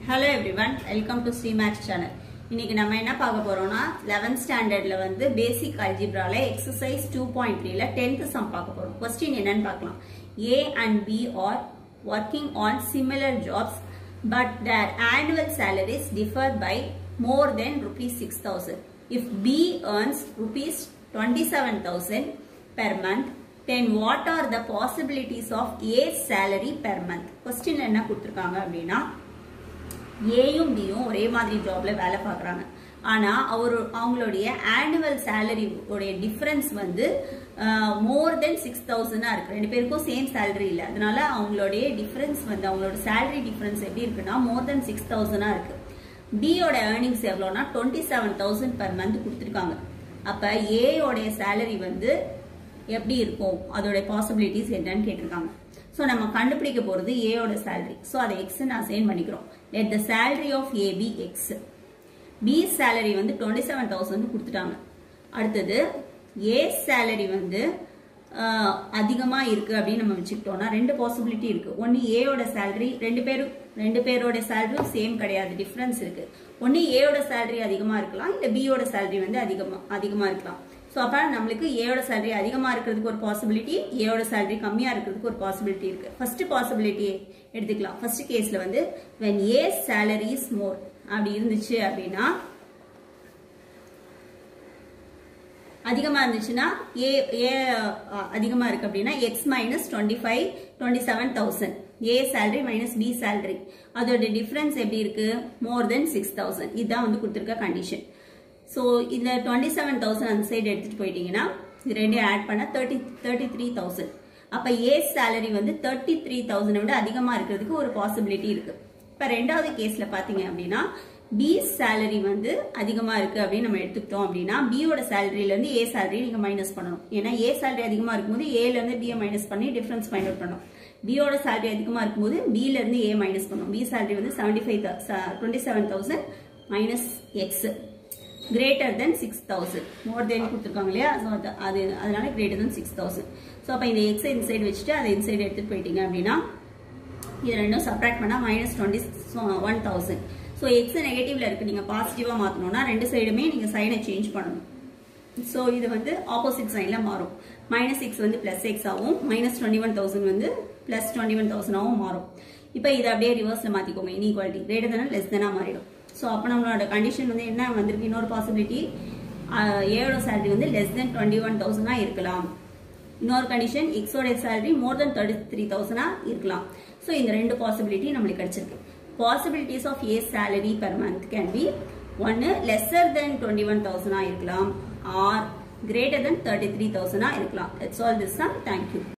hello everyone welcome to Srimax channel இன்னைக்கு நம்ம என்ன பார்க்க போறோம்னா 11th ஸ்டாண்டர்ட்ல வந்து பேசிக் அல்ஜிப்ரால எக்ஸசைஸ் டூ பாயிண்ட் த்ரீல டென்த் சம் பார்க்க போறோம் கொஸ்டின் என்னன்னு பார்க்கலாம் A and B are working on similar jobs but their annual salaries differ by more than rupees 6000 if b earns rupees 27000 per month then what are the possibilities of a's salary per month question என்ன கொடுத்திருக்காங்க அப்படின்னா ஏயும் பியும் ஒரே மாதிரி ஜாப்ல வேலை பார்க்குறாங்க ஆனா அவர் அவங்களுடைய ஆனுவல் சேலரி உடைய டிஃபரன்ஸ் வந்து மோர் தென் சிக்ஸ் தௌசண்டா இருக்கு ரெண்டு பேருக்கும் சேம் சேலரி இல்லை அதனால அவங்களுடைய டிஃபரன்ஸ் வந்து அவங்களோட சேலரி டிஃபரன்ஸ் எப்படி இருக்குன்னா மோர் தென் சிக்ஸ் தௌசண்டா இருக்கு பியோட ஏர்னிங்ஸ் எவ்வளோனா twenty seven thousand per month கொடுத்துருக்காங்க அப்ப ஏயோடைய சேலரி வந்து எப்படி இருக்கும் அதோட பாசிபிலிட்டிஸ் என்னன்னு கேட்டிருக்காங்க ஸோ நம்ம கண்டுபிடிக்க போறது ஏயோட சேலரி ஸோ அதை எக்ஸ் நான் சேன் பண்ணிக்கிறோம் let the salary of A be X B salary வந்து டுவெண்ட்டி செவன் தௌசண்ட் கொடுத்துட்டாங்க அடுத்தது ஏ சேலரி வந்து ஆஹ், அதிகமா இருக்கு அப்படின்னு நம்ம வச்சுக்கிட்டோம்னா ரெண்டு பாசிபிலிட்டி இருக்கு ஒன்னு ஏயோட சேலரி ரெண்டு பேரும் ரெண்டு பேரோட சேலரியும் சேம் கிடையாது டிஃபரன்ஸ் இருக்கு ஒன்னு ஏயோட சேலரி அதிகமா இருக்கலாம் இல்ல பியோட சேலரி வந்து அதிகமா அதிகமா இருக்கலாம் ஸோ அப்ப நம்மளுக்கு ஏயோட சேலரி அதிகமா இருக்கிறதுக்கு ஒரு பாசிபிலிட்டி ஏயோட சேலரி கம்மியா இருக்கிறதுக்கு ஒரு பாசிபிலிட்டி இருக்கு ஃபர்ஸ்ட் பாசிபிலிட்டி எடுத்துக்கலாம் ஃபர்ஸ்ட் கேஸ்ல வந்து when A salary is more அப்படி இருந்துச்சு அப்படின்னா அதிகமா இருந்துச்சுன்னா ஏ ஏ அஹ், அதிகமா இருக்கு அப்படின்னா X minus twenty five twenty seven thousand A salary minus B salary அதோட டிஃபரன்ஸ் எப்படி இருக்கு மோர் தென் சிக்ஸ் தௌசண்ட் இதுதான் வந்து கொடுத்துருக்க கண்டிஷன் ஸோ இந்த டுவெண்ட்டி செவன் தௌசண்ட் அந்த சைடு எடுத்துட்டு போயிட்டீங்கன்னா இது ரெண்டையும் ஆட் பண்ண தேர்ட்டி தேர்ட்டி த்ரீ தௌசண்ட் அப்போ ஏ சேலரி வந்து தேர்ட்டி த்ரீ தௌசண்ட் விட அதிகமாக இருக்கிறதுக்கு ஒரு பாசிபிலிட்டி இருக்கு இப்போ ரெண்டாவது கேஸில் பார்த்தீங்க அப்படின்னா பி சேலரி வந்து அதிகமாக இருக்கு அப்படின்னு நம்ம எடுத்துக்கிட்டோம் அப்படின்னா பியோட சேலரியிலேருந்து ஏ சேலரி நீங்கள் மைனஸ் பண்ணணும் ஏன்னா ஏ சேலரி அதிகமாக இருக்கும்போது ஏலேருந்து பியை மைனஸ் பண்ணி டிஃபரன்ஸ் ஃபைண்ட் அவுட் பண்ணணும் பியோட சேலரி அதிகமாக இருக்கும்போது பில இருந்து ஏ மைனஸ் பண்ணணும் பி சேலரி வந்து seventy five twenty seven thousand minus X greater than six thousand more than கொடுத்துருக்காங்க இல்லையா ஸோ அது அது அதனால greater than six thousand so அப்போ இந்த எக்ஸை இந்த சைடு வச்சுட்டு அதை இந்த சைடு எடுத்துட்டு போயிட்டீங்க அப்படின்னா இது ரெண்டும் சப்ராக்ட் பண்ணா minus twenty one thousand so X நெகட்டிவ்ல இருக்கு நீங்க பாசிட்டிவா மாத்தணும்னா ரெண்டு சைடுமே நீங்க சைனை சேஞ்ச் பண்ணணும் ஸோ இது வந்து ஆப்போசிட் சைன்ல மாறும் மைனஸ் சிக்ஸ் வந்து பிளஸ் எக்ஸ் ஆகும் மைனஸ் டுவெண்ட்டி ஒன் தௌசண்ட் வந்து பிளஸ் டுவெண்ட்டி ஒன் தௌசண்டாகவும் மாறும் இப்போ இதை அப்படியே ரிவர்ஸ்ல மாத்திக்கோங்க இன்இக்வாலிட்டி கிரேட்டர் தானே லெஸ் தானா மாறிடும் ஸோ அப்போ நம்மளோட கண்டிஷன் வந்து என்ன வந்திருக்கு இன்னொரு பாசிபிலிட்டி ஏழோட சேலரி வந்து லெஸ் தென் டுவெண்ட்டி ஒன் தௌசண்டா இருக்கலாம் இன்னொரு கண்டிஷன் எக்ஸோட salary more than thirty three தௌசண்டா இருக்கலாம் ஸோ இந்த ரெண்டு பாசிபிலிட்டி நம்மளுக்கு கிடைச்சிருக்கு possibilities of A salary per month can be ஒன்னு லெஸ்ஸர் தென் டுவெண்ட்டி ஒன் தௌசண்டா இருக்கலாம் or greater than thirty three தௌசண்டா இருக்கலாம் இட்ஸ் ஆல் திஸ் தான் தேங்க்யூ